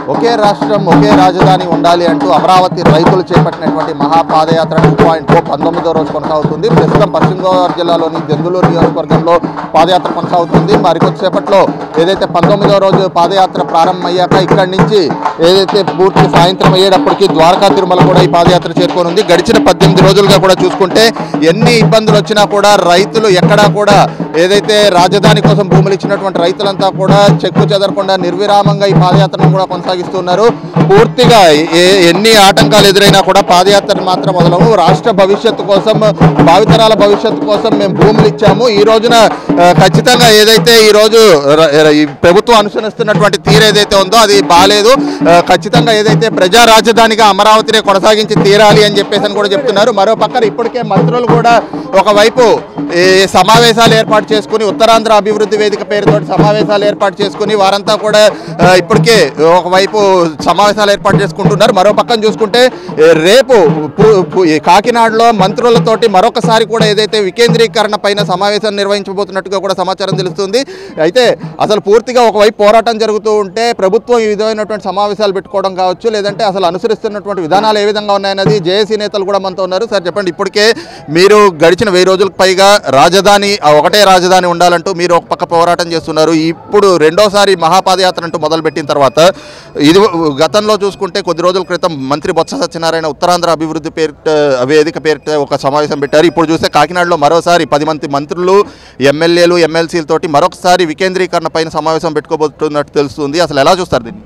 ఒకే రాష్ట్రం ఒకే రాజధాని ఉండాలి అంటూ అమరావతి రైతులు చేపట్టినటువంటి మహాపాదయాత్ర టూ పాయింట్ ఓ పంతొమ్మిదో రోజు కొనసాగుతుంది ప్రస్తుతం పశ్చిమ గోదావరి జిల్లాలోని దెందులూరు నియోజకవర్గంలో పాదయాత్ర కొనసాగుతుంది మరికొద్దిసేపట్లో ఏదైతే పంతొమ్మిదో రోజు పాదయాత్ర ప్రారంభమయ్యాక ఇక్కడి నుంచి ఏదైతే పూర్తి సాయంత్రం అయ్యేటప్పటికి ద్వారకా తిరుమల కూడా ఈ పాదయాత్ర చేరుకోనుంది గడిచిన పద్దెనిమిది రోజులుగా కూడా చూసుకుంటే ఎన్ని ఇబ్బందులు వచ్చినా కూడా రైతులు ఎక్కడా కూడా ఏదైతే రాజధాని కోసం భూములు ఇచ్చినటువంటి రైతులంతా కూడా చెక్కు చెదరకుండా నిర్విరామంగా ఈ పాదయాత్రను కూడా కొనసాగిస్తున్నారు పూర్తిగా ఏ- ఎన్ని ఆటంకాలు ఎదురైనా కూడా పాదయాత్ర మాత్రం మొదలవు రాష్ట్ర భవిష్యత్తు కోసం భావితరాల భవిష్యత్తు కోసం మేము భూములు ఇచ్చాము ఈ రోజున ఆ, ఖచ్చితంగా ఏదైతే ఈ రోజు ర- ర- ఈ ప్రభుత్వం అనుసరిస్తున్నటువంటి తీరు ఏదైతే ఉందో అది బాగాలేదు ఆ, ఖచ్చితంగా ఏదైతే ప్రజా రాజధానిగా అమరావతిని కొనసాగించి తీరాలి అని చెప్పేసి అని కూడా చెప్తున్నారు మరో పక్కన ఇప్పటికే మంత్రులు కూడా ఒకవైపు ఈ సమావేశాలు ఏర్పాటు చేసుకుని ఉత్తరాంధ్ర అభివృద్ధి వేదిక పేరుతో సమావేశాలు ఏర్పాటు చేసుకుని వారంతా కూడా ఆ, ఇప్పటికే ఒకవైపు సమావేశాలు ఏర్పాటు చేసుకుంటున్నారు మరో పక్కన చూసుకుంటే ఏ, రేపు పు- పు- ఈ కాకినాడలో మంత్రులతోటి మరొకసారి కూడా ఏదైతే వికేంద్రీకరణ పైన సమావేశం నిర్వహించబోతున్నట్టుగా కూడా సమాచారం తెలుస్తుంది అయితే అసలు పూర్తిగా ఒకవైపు పోరాటం జరుగుతూ ఉంటే ప్రభుత్వం ఈ విధమైనటువంటి సమావేశాలు పెట్టుకోవడం కావచ్చు లేదంటే అసలు అనుసరిస్తున్నటువంటి విధానాలు ఏ విధంగా ఉన్నాయన్నది జేఏసీ నేతలు కూడా మనతో ఉన్నారు సార్ చెప్పండి ఇప్పటికే మీరు గడిచిన వెయ్యి రోజులకు పైగా రాజధాని ఆ ఒకటే రాజధాని ఉండాలంటూ మీరు ఒక పక్క పోరాటం చేస్తున్నారు ఇప్పుడు రెండోసారి మహాపాదయాత్ర అంటూ మొదలుపెట్టిన తర్వాత ఇది గతంలో చూసుకుంటే కొద్ది రోజుల క్రితం మంత్రి బొత్స సత్యనారాయణ ఉత్తరాంధ్ర అభివృద్ధి పేరిట వేదిక పేరిట ఒక సమావేశం పెట్టారు ఇప్పుడు చూస్తే కాకినాడలో మరోసారి పది మంది మంత్రులు ఎమ్మెల్యేలు ఎమ్మెల్సీలతోటి మరొకసారి వికేంద్రీకరణ పైన సమావేశం పెట్టుకోబోతున్నట్టు తెలుస్తుంది అసలు ఎలా చూస్తారు దీన్ని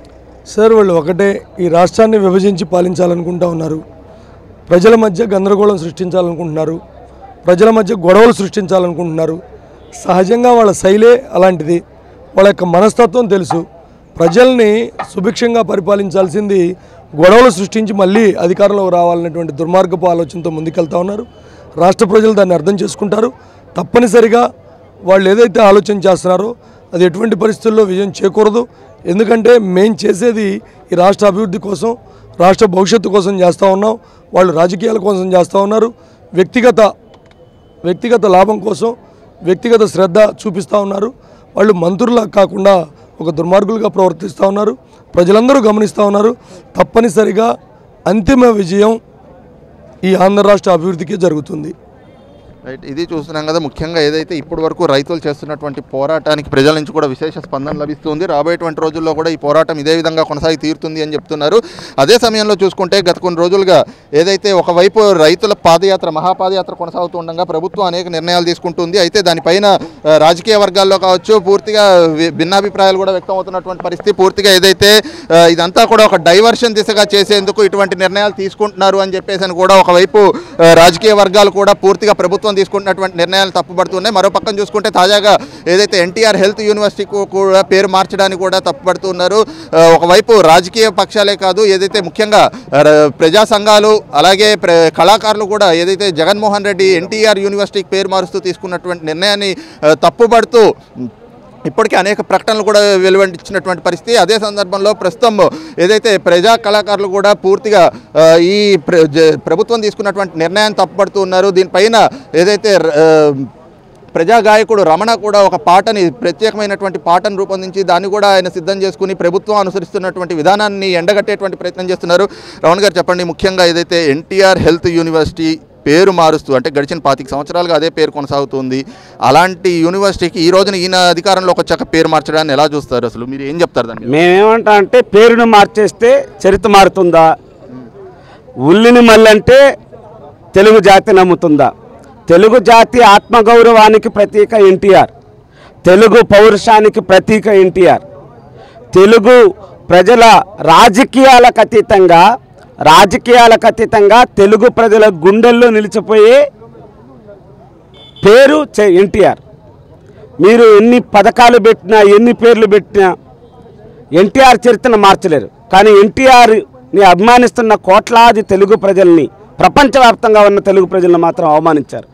సార్ వాళ్ళు ఒకటే ఈ రాష్ట్రాన్ని విభజించి పాలించాలనుకుంటా ఉన్నారు ప్రజల మధ్య గందరగోళం సృష్టించాలనుకుంటున్నారు ప్రజల మధ్య గొడవలు సృష్టించాలనుకుంటున్నారు సహజంగా వాళ్ళ శైలే అలాంటిది వాళ్ళ యొక్క మనస్తత్వం తెలుసు ప్రజల్ని సుభిక్షంగా పరిపాలించాల్సింది గొడవలు సృష్టించి మళ్ళీ అధికారంలోకి రావాలనేటువంటి దుర్మార్గపు ఆలోచనతో ముందుకెళ్తా ఉన్నారు రాష్ట్ర ప్రజలు దాన్ని అర్థం చేసుకుంటారు తప్పనిసరిగా వాళ్ళు ఏదైతే ఆలోచన చేస్తున్నారో అది ఎటువంటి పరిస్థితుల్లో విజయం చేకూరదు ఎందుకంటే మేం చేసేది ఈ రాష్ట్ర అభివృద్ధి కోసం రాష్ట్ర భవిష్యత్తు కోసం చేస్తూ ఉన్నాం వాళ్ళు రాజకీయాల కోసం చేస్తూ ఉన్నారు వ్యక్తిగత వ్యక్తిగత లాభం కోసం వ్యక్తిగత శ్రద్ధ చూపిస్తూ ఉన్నారు వాళ్ళు మంత్రులా కాకుండా ఒక దుర్మార్గులుగా ప్రవర్తిస్తూ ఉన్నారు ప్రజలందరూ గమనిస్తూ ఉన్నారు తప్పనిసరిగా అంతిమ విజయం ఈ ఆంధ్ర రాష్ట్ర అభివృద్ధికి జరుగుతుంది రైట్ ఇది చూస్తున్నాం కదా ముఖ్యంగా ఏదైతే ఇప్పటి వరకు రైతులు చేస్తున్నటువంటి పోరాటానికి ప్రజల నుంచి కూడా విశేష స్పందన లభిస్తుంది రాబోయేటువంటి రోజుల్లో కూడా ఈ పోరాటం ఇదే విధంగా కొనసాగి తీరుతుంది అని చెప్తున్నారు అదే సమయంలో చూసుకుంటే గత కొన్ని రోజులుగా ఏదైతే ఒకవైపు రైతుల పాదయాత్ర మహాపాదయాత్ర కొనసాగుతూ ఉండగా ప్రభుత్వం అనేక నిర్ణయాలు తీసుకుంటుంది అయితే దానిపైన ఆ, రాజకీయ వర్గాల్లో కావచ్చు పూర్తిగా వి- భిన్నాభిప్రాయాలు కూడా వ్యక్తం అవుతున్నటువంటి పరిస్థితి పూర్తిగా ఏదైతే ఆ, ఇదంతా కూడా ఒక డైవర్షన్ దిశగా చేసేందుకు ఇటువంటి నిర్ణయాలు తీసుకుంటున్నారు అని చెప్పేసి అని కూడా ఒకవైపు ఆ, రాజకీయ వర్గాలు కూడా పూర్తిగా ప్రభుత్వం తీసుకుంటున్నటువంటి నిర్ణయాలు తప్పుపడుతున్నాయి మరో పక్కన చూసుకుంటే తాజాగా ఏదైతే ఎన్టీఆర్ హెల్త్ యూనివర్సిటీకి కూడా పేరు మార్చడానికి కూడా తప్పుపడుతున్నారు ఆ, ఒకవైపు రాజకీయ పక్షాలే కాదు ఏదైతే ముఖ్యంగా ఆ, ర- ప్రజా సంఘాలు అలాగే ప్ర కళాకారులు కూడా ఏదైతే జగన్మోహన్ రెడ్డి ఎన్టీఆర్ యూనివర్సిటీకి పేరు మారుస్తూ తీసుకున్నటువంటి నిర్ణయాన్ని ఆ, తప్పుపడుతూ ఇప్పటికే అనేక ప్రకటనలు కూడా వెలువడించినటువంటి పరిస్థితి అదే సందర్భంలో ప్రస్తుతం ఏదైతే ప్రజా కళాకారులు కూడా పూర్తిగా ఆ, ఈ ప్ర- జ- ప్రభుత్వం తీసుకున్నటువంటి నిర్ణయాన్ని తప్పుపడుతూ ఉన్నారు దీనిపైన ఏదైతే ఆ, ప్రజా గాయకుడు రమణ కూడా ఒక పాటని ప్రత్యేకమైనటువంటి పాటను రూపొందించి దాన్ని కూడా ఆయన సిద్ధం చేసుకుని ప్రభుత్వం అనుసరిస్తున్నటువంటి విధానాన్ని ఎండగట్టేటువంటి ప్రయత్నం చేస్తున్నారు రమణ గారు చెప్పండి ముఖ్యంగా ఏదైతే ఎన్టీఆర్ హెల్త్ యూనివర్సిటీ పేరు మారుస్తూ అంటే గడిచిన పాతిక సంవత్సరాలుగా అదే పేరు కొనసాగుతుంది అలాంటి యూనివర్సిటీకి ఈ రోజున ఈయన అధికారంలోకి వచ్చాక పేరు మార్చడాన్ని ఎలా చూస్తారు అసలు మీరు ఏం చెప్తారు దాన్ని మేమేమంటా అంటే పేరును మార్చేస్తే చరిత్ర మారుతుందా ఉల్లిని మళ్ళంటే తెలుగు జాతి నమ్ముతుందా తెలుగు జాతి ఆత్మగౌరవానికి ప్రతీక ఎన్టీఆర్ తెలుగు పౌరుషానికి ప్రతీక ఎన్టీఆర్ తెలుగు ప్రజల రాజకీయాలకు అతీతంగా రాజకీయాలకు అతీతంగా తెలుగు ప్రజల గుండెల్లో నిలిచిపోయే పేరు ఎన్టీఆర్ మీరు ఎన్ని పథకాలు పెట్టినా ఎన్ని పేర్లు పెట్టినా ఎన్టీఆర్ చరిత్రను మార్చలేరు కానీ ఎన్టీఆర్ని అభిమానిస్తున్న కోట్లాది తెలుగు ప్రజల్ని ప్రపంచవ్యాప్తంగా ఉన్న తెలుగు ప్రజలను మాత్రం అవమానించారు